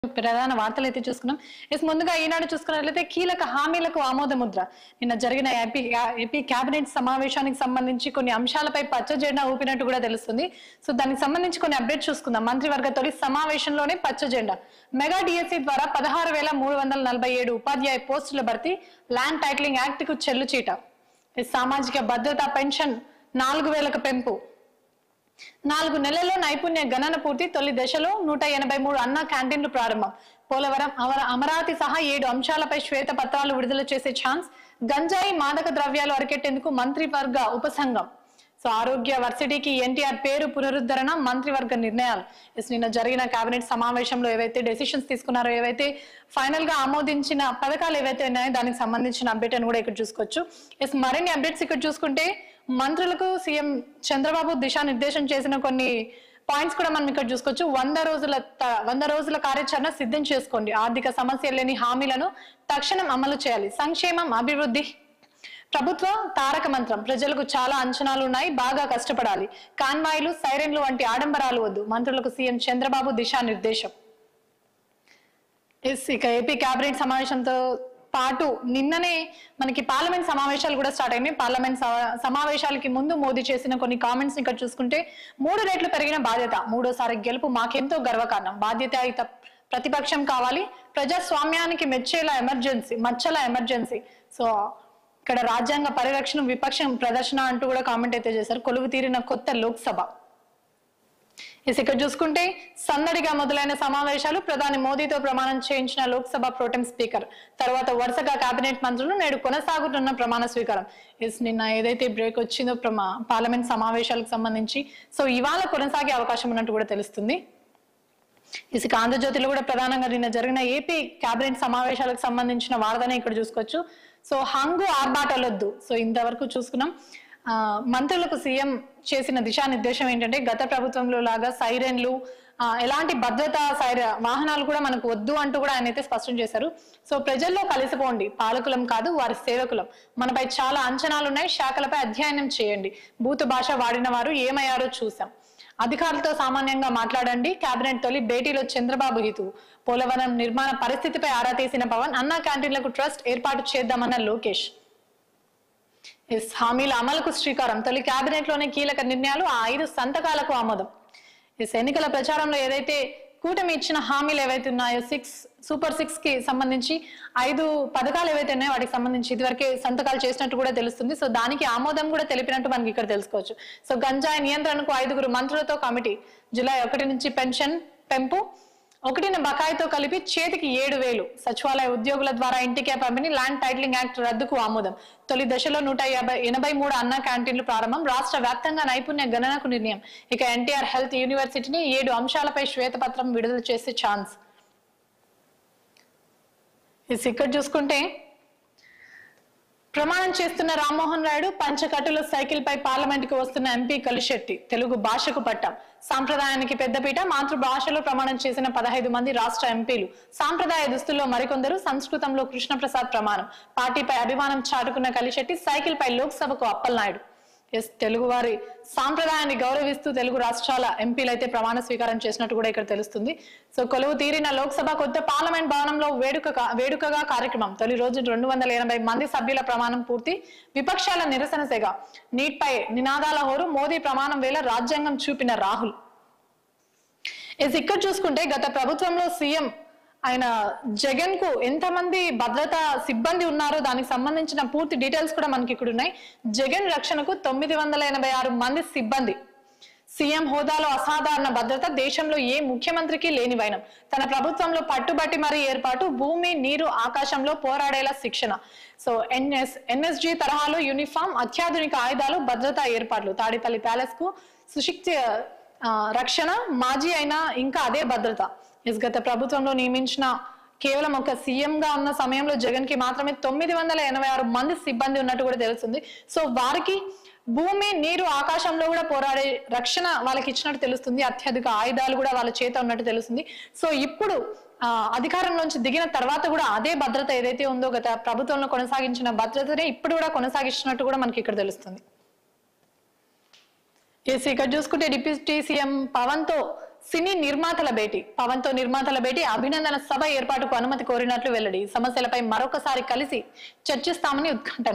ప్రధాన వార్తలు అయితే చూసుకున్నాం ఎస్ ముందుగా ఈనాడు చూసుకున్నట్లయితే కీలక హామీలకు ఆమోద ముద్ర నిన్న జరిగిన ఏపీ ఏపీ కేబినెట్ సమావేశానికి సంబంధించి కొన్ని అంశాలపై పచ్చ జెండా ఊపినట్టు కూడా తెలుస్తుంది సో దానికి సంబంధించి కొన్ని అప్డేట్ చూసుకుందాం మంత్రివర్గ తొలి సమావేశంలోనే పచ్చ జెండా మెగా డిఎస్సి ద్వారా పదహారు వేల మూడు వందల నలభై ఏడు ఉపాధ్యాయ పోస్టుల భర్తీ ల్యాండ్ టైటిలింగ్ యాక్ట్ కు చెల్లు చీట ఎస్ సామాజిక భద్రత పెన్షన్ నాలుగు వేలకు పెంపు నాలుగు నెలల్లో నైపుణ్య గణన పూర్తి తొలి దశలో నూట ఎనభై మూడు అన్న క్యాంటీన్లు ప్రారంభం పోలవరం అవర- అమరావతి సహా ఏడు అంశాలపై శ్వేత పత్రాలు విడుదల చేసే ఛాన్స్ గంజాయి మాదక ద్రవ్యాలు అరికెట్టేందుకు మంత్రివర్గ ఉపసంఘం సో ఆరోగ్య వర్సిటీకి ఎన్టీఆర్ పేరు పునరుద్ధరణ మంత్రివర్గ నిర్ణయాలు ఎస్ నిన్న జరిగిన కేబినెట్ సమావేశంలో ఏవైతే డెసిషన్స్ తీసుకున్నారో ఏవైతే ఫైనల్ గా ఆమోదించిన పథకాలు ఏవైతే ఉన్నాయో దానికి సంబంధించిన అప్డేట్ అని కూడా ఇక్కడ చూసుకోవచ్చు ఎస్ మరిన్ని అప్డేట్స్ ఇక్కడ చూసుకుంటే మంత్రులకు సీఎం చంద్రబాబు దిశానిర్దేశం చేసిన కొన్ని పాయింట్స్ కూడా మనం ఇక్కడ చూసుకోవచ్చు వంద రోజుల త- వంద రోజుల కార్యాచరణ సిద్ధం చేసుకోండి ఆర్థిక సమస్యలు లేని హామీలను తక్షణం అమలు చేయాలి సంక్షేమం అభివృద్ధి ప్రభుత్వ తారక మంత్రం ప్రజలకు చాలా అంచనాలు ఉన్నాయి బాగా కష్టపడాలి కాన్వాయిలు సైరన్లు వంటి ఆడంబరాలు వద్దు మంత్రులకు సీఎం చంద్రబాబు దిశానిర్దేశం ఎస్ ఇక ఏపీ కేబినెట్ సమావేశంతో పాటు నిన్ననే మనకి పార్లమెంట్ సమావేశాలు కూడా స్టార్ట్ అయినాయి పార్లమెంట్ సమ- సమావేశాలకి ముందు మోదీ చేసిన కొన్ని కామెంట్స్ ఇక్కడ చూసుకుంటే మూడు రెట్లు పెరిగిన బాధ్యత మూడోసారి గెలుపు మాకెంతో గర్వకారణం బాధ్యతాయుత ప్రతిపక్షం కావాలి ప్రజాస్వామ్యానికి మెచ్చేలా ఎమర్జెన్సీ మచ్చల ఎమర్జెన్సీ సో ఇక్కడ రాజ్యాంగ పరిరక్షణ విపక్షం ప్రదర్శన అంటూ కూడా కామెంట్ అయితే చేశారు కొలువు తీరిన కొత్త లోక్సభ ఎస్ ఇక్కడ చూసుకుంటే సందడిగా మొదలైన సమావేశాలు ప్రధాని మోదీతో ప్రమాణం చేయించిన లోక్సభ ప్రోటెం స్పీకర్ తర్వాత వరుసగా కేబినెట్ మంత్రులు నేడు కొనసాగుతున్న ప్రమాణ స్వీకారం ఎస్ నిన్న ఏదైతే బ్రేక్ వచ్చిందో ప్రమా పార్లమెంట్ సమావేశాలకు సంబంధించి సో ఇవాళ కొనసాగే అవకాశం ఉన్నట్టు కూడా తెలుస్తుంది ఇసుక ఆంధ్రజ్యోతిలో కూడా ప్రధానంగా నిన్న జరిగిన ఏపీ కేబినెట్ సమావేశాలకు సంబంధించిన వార్తనే ఇక్కడ చూసుకోవచ్చు సో హంగు ఆర్భాటలొద్దు సో ఇంతవరకు చూసుకున్నాం ఆ, మంత్రులకు సీఎం చేసిన దిశానిర్దేశం ఏంటంటే గత ప్రభుత్వంలో లాగా సైరన్లు ఆ, ఎలాంటి భద్రతా సైర వాహనాలు కూడా మనకు వద్దు అంటూ కూడా ఆయన అయితే స్పష్టం చేశారు సో ప్రజల్లో కలిసిపోండి పాలకులం కాదు వారి సేవకులం మనపై చాలా అంచనాలు ఉన్నాయి శాఖలపై అధ్యయనం చేయండి భూత భాష వాడిన వారు ఏమయ్యారో చూసాం అధికారులతో సామాన్యంగా మాట్లాడండి కేబినెట్ తొలి భేటీలో చంద్రబాబు హితు పోలవరం నిర్మాణ పరిస్థితిపై ఆరా తీసిన పవన్ అన్నా క్యాంటీన్లకు ట్రస్ట్ ఏర్పాటు చేద్దామన్న లోకేష్ ఎస్ హామీల అమలుకు శ్రీకారం తొలి కేబినెట్ లోనే కీలక నిర్ణయాలు ఆ ఐదు సంతకాలకు ఆమోదం ఎస్ ఎన్నికల ప్రచారంలో ఏదైతే కూటమి ఇచ్చిన హామీలు ఏవైతే ఉన్నాయో సిక్స్ సూపర్ సిక్స్ కి సంబంధించి ఐదు పథకాలు ఏవైతే ఉన్నాయో వాటికి సంబంధించి ఇదివరకే సంతకాలు చేసినట్టు కూడా తెలుస్తుంది సో దానికి ఆమోదం కూడా తెలిపినట్టు మనకి ఇక్కడ తెలుసుకోవచ్చు సో గంజాయి నియంత్రణకు ఐదుగురు మంత్రులతో కమిటీ జూలై ఒకటి నుంచి పెన్షన్ పెంపు ఒకటిన బకాయితో కలిపి చేతికి ఏడు వేలు సచివాలయ ఉద్యోగుల ద్వారా ఇంటికే పంపిణీ ల్యాండ్ టైటిలింగ్ యాక్ట్ రద్దుకు ఆమోదం తొలి దశలో నూట యాభై ఎనభై మూడు అన్న క్యాంటీన్లు ప్రారంభం రాష్ట్ర వ్యాప్తంగా నైపుణ్య గణనకు నిర్ణయం ఇక ఎన్టీఆర్ హెల్త్ యూనివర్సిటీని ఏడు అంశాలపై శ్వేతపత్రం విడుదల చేసే ఛాన్స్ ఇది ఇక్కడ చూసుకుంటే ప్రమాణం చేస్తున్న రామ్మోహన్ రాయుడు పంచకట్టుల సైకిల్ పై పార్లమెంట్ కు వస్తున్న ఎంపీ కలిశెట్టి తెలుగు భాషకు పట్టాం సాంప్రదాయానికి పెద్దపీట మాతృభాషలో ప్రమాణం చేసిన పదహైదు మంది రాష్ట్ర ఎంపీలు సాంప్రదాయ దుస్తుల్లో మరికొందరు సంస్కృతంలో కృష్ణప్రసాద్ ప్రమాణం పార్టీపై అభిమానం చాటుకున్న కలిశెట్టి సైకిల్ పై లోక్సభకు అప్పలనాయుడు ఎస్ తెలుగు వారి సాంప్రదాయాన్ని గౌరవిస్తూ తెలుగు రాష్ట్రాల ఎంపీలు అయితే ప్రమాణ స్వీకారం చేసినట్టు కూడా ఇక్కడ తెలుస్తుంది సో కొలువు తీరిన లోక్సభ కొత్త పార్లమెంట్ భవనంలో వేడుక వేడుకగా కార్యక్రమం తొలి రోజు రెండు వందల ఎనభై మంది సభ్యుల ప్రమాణం పూర్తి విపక్షాల నిరసన సెగ నీట్ పై నినాదాల హోరు మోదీ ప్రమాణం వేళ రాజ్యాంగం చూపిన రాహుల్ ఎస్ ఇక్కడ చూసుకుంటే గత ప్రభుత్వంలో సీఎం ఆయన జగన్ కు ఎంతమంది భద్రతా సిబ్బంది ఉన్నారో దానికి సంబంధించిన పూర్తి డీటెయిల్స్ కూడా మనకి ఇక్కడ ఉన్నాయి జగన్ రక్షణకు తొమ్మిది వందల ఎనభై ఆరు మంది సిబ్బంది సీఎం హోదాలో అసాధారణ భద్రత దేశంలో ఏ ముఖ్యమంత్రికి లేని వైనం తన ప్రభుత్వంలో పట్టుబట్టి మరీ ఏర్పాటు భూమి నీరు ఆకాశంలో పోరాడేలా శిక్షణ సో ఎన్ఎస్ ఎన్ఎస్జి తరహాలో యూనిఫామ్ అత్యాధునిక ఆయుధాలు భద్రతా ఏర్పాట్లు తాడిపల్లి ప్యాలెస్ కు సుశిక్తి ఆ, రక్షణ మాజీ అయినా ఇంకా అదే భద్రత ఎస్ గత ప్రభుత్వంలో నియమించిన కేవలం ఒక సీఎం గా ఉన్న సమయంలో జగన్ కి మాత్రమే తొమ్మిది వందల ఎనభై ఆరు మంది సిబ్బంది ఉన్నట్టు కూడా తెలుస్తుంది సో వారికి భూమి నీరు ఆకాశంలో కూడా పోరాడే రక్షణ వాళ్ళకి ఇచ్చినట్టు తెలుస్తుంది అత్యధిక ఆయుధాలు కూడా వాళ్ళ చేత ఉన్నట్టు తెలుస్తుంది సో ఇప్పుడు ఆ, అధికారంలోంచి దిగిన తర్వాత కూడా అదే భద్రత ఏదైతే ఉందో గత ప్రభుత్వంలో కొనసాగించిన భద్రతనే ఇప్పుడు కూడా కొనసాగిస్తున్నట్టు కూడా మనకి ఇక్కడ తెలుస్తుంది ఎస్ ఇక్కడ చూసుకుంటే డిప్యూటీ సీఎం పవన్ తో సినీ నిర్మాతల భేటీ పవన్ తో నిర్మాతల భేటీ అభినందన సభ ఏర్పాటుకు అనుమతి కోరినట్లు వెల్లడి సమస్యలపై మరొకసారి కలిసి చర్చిస్తామని ఉద్ఘాటన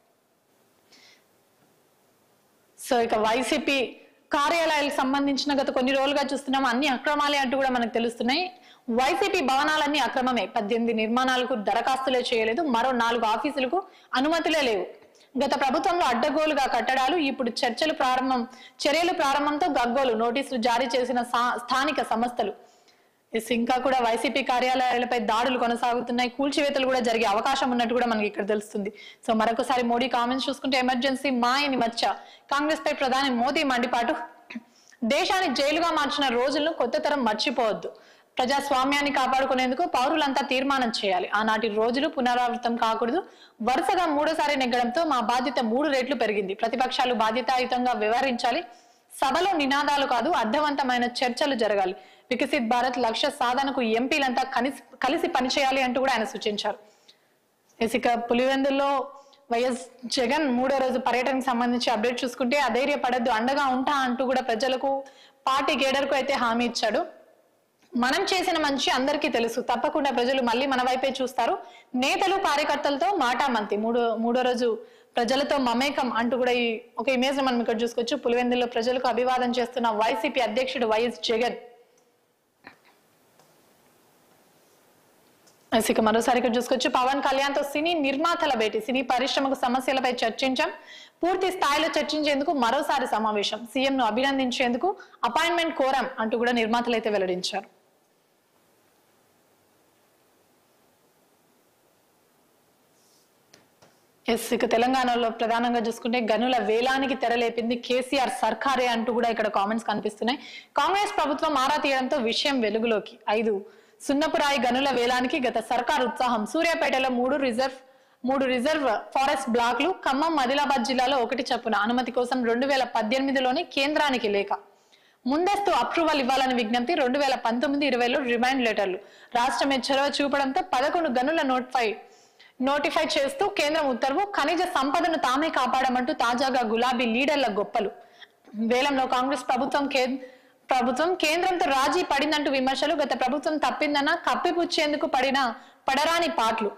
సో ఇక వైసీపీ కార్యాలయాలకు సంబంధించిన గత కొన్ని రోజులుగా చూస్తున్నాం అన్ని అక్రమాలే అంటూ కూడా మనకు తెలుస్తున్నాయి వైసీపీ భవనాలన్నీ అక్రమమే పద్దెనిమిది నిర్మాణాలకు దరఖాస్తులే చేయలేదు మరో నాలుగు ఆఫీసులకు అనుమతులే లేవు గత ప్రభుత్వంలో అడ్డగోలుగా కట్టడాలు ఇప్పుడు చర్చలు ప్రారంభం చర్యలు ప్రారంభంతో గగ్గోలు నోటీసులు జారీ చేసిన సా- స్థానిక సంస్థలు ఎస్ ఇంకా కూడా వైసీపీ కార్యాలయాలపై దాడులు కొనసాగుతున్నాయి కూల్చివేతలు కూడా జరిగే అవకాశం ఉన్నట్టు కూడా మనకి ఇక్కడ తెలుస్తుంది సో మరొకసారి మోడీ కామెంట్స్ చూసుకుంటే ఎమర్జెన్సీ మాయని మచ్చ కాంగ్రెస్ పై ప్రధాని మోదీ మండిపాటు దేశాన్ని జైలుగా మార్చిన రోజులను కొత్త తరం మర్చిపోవద్దు ప్రజాస్వామ్యాన్ని కాపాడుకునేందుకు పౌరులంతా తీర్మానం చేయాలి ఆనాటి రోజులు పునరావృతం కాకూడదు వరుసగా మూడోసారి నెగ్గడంతో మా బాధ్యత మూడు రెట్లు పెరిగింది ప్రతిపక్షాలు బాధ్యతాయుతంగా వ్యవహరించాలి సభలో నినాదాలు కాదు అర్థవంతమైన చర్చలు జరగాలి వికసిత్ భారత్ లక్ష్య సాధనకు ఎంపీలంతా కలిసి కలిసి పనిచేయాలి అంటూ కూడా ఆయన సూచించారు ఎస్ ఇక పులివెందుల్లో వైఎస్ జగన్ మూడో రోజు పర్యటనకు సంబంధించి అప్డేట్ చూసుకుంటే అధైర్యపడద్దు అండగా ఉంటా అంటూ కూడా ప్రజలకు పార్టీ కేడర్కు అయితే హామీ ఇచ్చాడు మనం చేసిన మంచి అందరికీ తెలుసు తప్పకుండా ప్రజలు మళ్ళీ మన వైపే చూస్తారు నేతలు కార్యకర్తలతో మాటామంతి మూడో మూడో రోజు ప్రజలతో మమేకం అంటూ కూడా ఈ ఒక ఇమేజ్ మనం ఇక్కడ చూసుకోవచ్చు పులివెందుల్లో ప్రజలకు అభివాదం చేస్తున్న వైసీపీ అధ్యక్షుడు వైఎస్ జగన్ ఎస్ ఇక మరోసారి ఇక్కడ చూసుకోవచ్చు పవన్ కళ్యాణ్ తో సినీ నిర్మాతల భేటీ సినీ పరిశ్రమకు సమస్యలపై చర్చించాం పూర్తి స్థాయిలో చర్చించేందుకు మరోసారి సమావేశం సీఎం ను అభినందించేందుకు అపాయింట్మెంట్ కోరాం అంటూ కూడా నిర్మాతలు అయితే వెల్లడించారు ఎస్ ఇక తెలంగాణలో ప్రధానంగా చూసుకుంటే గనుల వేలానికి తెరలేపింది కేసీఆర్ సర్కారే అంటూ కూడా ఇక్కడ కామెంట్స్ కనిపిస్తున్నాయి కాంగ్రెస్ ప్రభుత్వం ఆరా తీయడంతో విషయం వెలుగులోకి ఐదు సున్నపురాయి గనుల వేలానికి గత సర్కార్ ఉత్సాహం సూర్యాపేటలో మూడు రిజర్వ్ మూడు రిజర్వ్ ఫారెస్ట్ బ్లాక్లు ఖమ్మం ఆదిలాబాద్ జిల్లాలో ఒకటి చొప్పున అనుమతి కోసం రెండు వేల పద్దెనిమిదిలోని కేంద్రానికి లేఖ ముందస్తు అప్రూవల్ ఇవ్వాలని విజ్ఞప్తి రెండు వేల పంతొమ్మిది ఇరవైలో రిమైండ్ లెటర్లు రాష్ట్రమే చొరవ చూపడంతో పదకొండు గనుల నోటిఫై నోటిఫై చేస్తూ కేంద్రం ఉత్తర్వు ఖనిజ సంపదను తామే కాపాడమంటూ తాజాగా గులాబీ లీడర్ల గొప్పలు వేలంలో కాంగ్రెస్ ప్రభుత్వం కే- ప్రభుత్వం కేంద్రంతో రాజీ పడిందంటూ విమర్శలు గత ప్రభుత్వం తప్పిందన్న కప్పిపుచ్చేందుకు పడిన పడరాని పాటలు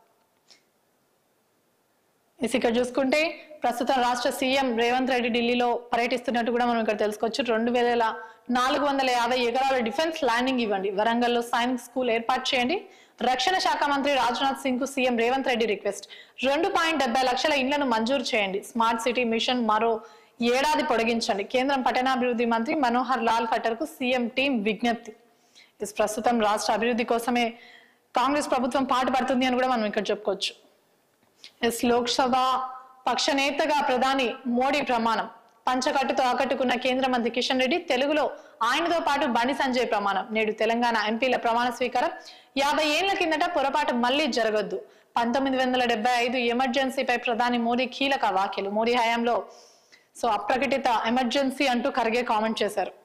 ఎస్ ఇక్కడ చూసుకుంటే ప్రస్తుతం రాష్ట్ర సీఎం రేవంత్ రెడ్డి ఢిల్లీలో పర్యటిస్తున్నట్టు కూడా మనం ఇక్కడ తెలుసుకోవచ్చు రెండు వేల నాలుగు వందల యాభై ఎకరాల డిఫెన్స్ ల్యాండింగ్ ఇవ్వండి వరంగల్లో సైనిక్ స్కూల్ ఏర్పాటు చేయండి రక్షణ శాఖ మంత్రి రాజ్నాథ్ సింగ్ కు సీఎం రేవంత్ రెడ్డి రిక్వెస్ట్ రెండు పాయింట్ డెబ్బై లక్షల ఇండ్లను మంజూరు చేయండి స్మార్ట్ సిటీ మిషన్ మరో ఏడాది పొడిగించండి కేంద్రం పట్టణాభివృద్ధి మంత్రి మనోహర్ లాల్ ఖట్టర్ కు సీఎం టీం విజ్ఞప్తి ఎస్ ప్రస్తుతం రాష్ట్ర అభివృద్ధి కోసమే కాంగ్రెస్ ప్రభుత్వం పాటుపడుతుంది అని కూడా మనం ఇక్కడ చెప్పుకోవచ్చు ఎస్ లోక్సభ పక్ష నేతగా ప్రధాని మోడీ ప్రమాణం పంచకట్టుతో ఆకట్టుకున్న కేంద్ర మంత్రి కిషన్ రెడ్డి తెలుగులో ఆయనతో పాటు బండి సంజయ్ ప్రమాణం నేడు తెలంగాణ ఎంపీల ప్రమాణ స్వీకారం యాభై ఏళ్ల కిందట పొరపాటు మళ్లీ జరగొద్దు పంతొమ్మిది వందల డెబ్బై ఐదు ఎమర్జెన్సీపై ప్రధాని మోడీ కీలక వ్యాఖ్యలు మోడీ హయాంలో సో అప్రకటిత ఎమర్జెన్సీ అంటూ ఖర్గే కామెంట్ చేశారు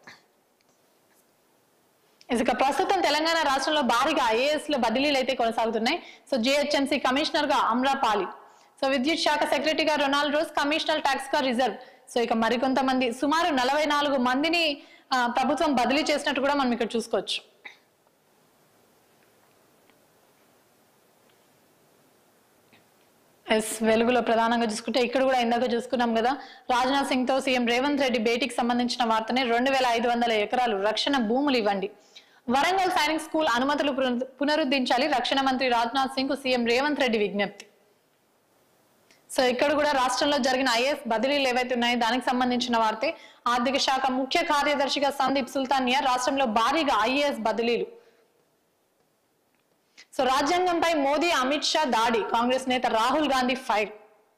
ఇక ప్రస్తుతం తెలంగాణ రాష్ట్రంలో భారీగా ఐఏఎస్ లో బదిలీలు అయితే కొనసాగుతున్నాయి సో జిహెచ్ఎంసీ కమిషనర్ గా అమ్రాపాలి సో విద్యుత్ శాఖ సెక్రటరీగా రొనాల్డ్ రోజ్ కమిషనర్ ట్యాక్స్ గా రిజర్వ్ సో ఇక మరికొంతమంది సుమారు నలభై నాలుగు మందిని ఆ, ప్రభుత్వం బదిలీ చేసినట్టు కూడా మనం ఇక్కడ చూసుకోవచ్చు ఎస్ వెలుగులో ప్రధానంగా చూసుకుంటే ఇక్కడ కూడా ఇందాక చూసుకున్నాం కదా రాజ్నాథ్ సింగ్ తో సీఎం రేవంత్ రెడ్డి భేటీకి సంబంధించిన వార్తనే రెండు వేల ఐదు వందల ఎకరాలు రక్షణ భూములు ఇవ్వండి వరంగల్ సైనిక్ స్కూల్ అనుమతులు పునరు- పునరుద్ధరించాలి రక్షణ మంత్రి రాజ్నాథ్ సింగ్ కు సీఎం రేవంత్ రెడ్డి విజ్ఞప్తి సో ఇక్కడ కూడా రాష్ట్రంలో జరిగిన ఐఏఎస్ బదిలీలు ఏవైతే ఉన్నాయో దానికి సంబంధించిన వార్తే ఆర్థిక శాఖ ముఖ్య కార్యదర్శిగా సందీప్ సుల్తానియా రాష్ట్రంలో భారీగా ఐఏఎస్ బదిలీలు సో రాజ్యాంగంపై మోదీ అమిత్ షా దాడి కాంగ్రెస్ నేత రాహుల్ గాంధీ ఫైర్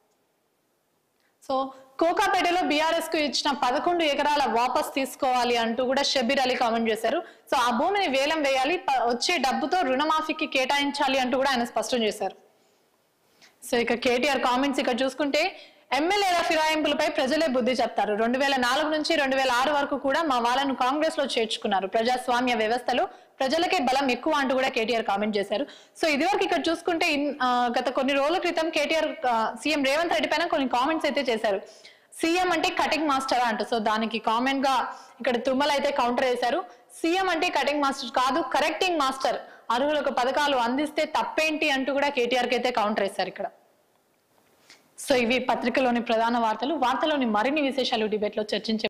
సో కోకాపేటలో బీఆర్ఎస్ కు ఇచ్చిన పదకొండు ఎకరాల వాపస్ తీసుకోవాలి అంటూ కూడా షబీర్ అలీ కామెంట్ చేశారు సో ఆ భూమిని వేలం వేయాలి ప- వచ్చే డబ్బుతో రుణమాఫీకి కేటాయించాలి అంటూ కూడా ఆయన స్పష్టం చేశారు సో ఇక కేటీఆర్ కామెంట్స్ ఇక్కడ చూసుకుంటే ఎమ్మెల్యేల ఫిరాయింపులపై ప్రజలే బుద్ధి చెప్తారు రెండు వేల నాలుగు నుంచి రెండు వేల ఆరు వరకు కూడా మా వాళ్ళను కాంగ్రెస్ లో చేర్చుకున్నారు ప్రజాస్వామ్య వ్యవస్థలో ప్రజలకే బలం ఎక్కువ అంటూ కూడా కేటీఆర్ కామెంట్ చేశారు సో ఇదివరకు ఇక్కడ చూసుకుంటే ఇన్- ఆ, గత కొన్ని రోజుల క్రితం కేటీఆర్ సీఎం రేవంత్ రెడ్డి పైన కొన్ని కామెంట్స్ అయితే చేశారు సీఎం అంటే కటింగ్ మాస్టర్ అంట సో దానికి కామెంట్ గా ఇక్కడ తుమ్మల అయితే కౌంటర్ వేశారు సీఎం అంటే కటింగ్ మాస్టర్ కాదు కరెక్టింగ్ మాస్టర్ అర్హులకు పథకాలు అందిస్తే తప్పేంటి అంటూ కూడా కేటీఆర్ కి అయితే కౌంటర్ వేశారు ఇక్కడ సో ఇవి పత్రికలోని ప్రధాన వార్తలు వార్తలోని మరిన్ని విశేషాలు డిబేట్ లో చర్చించే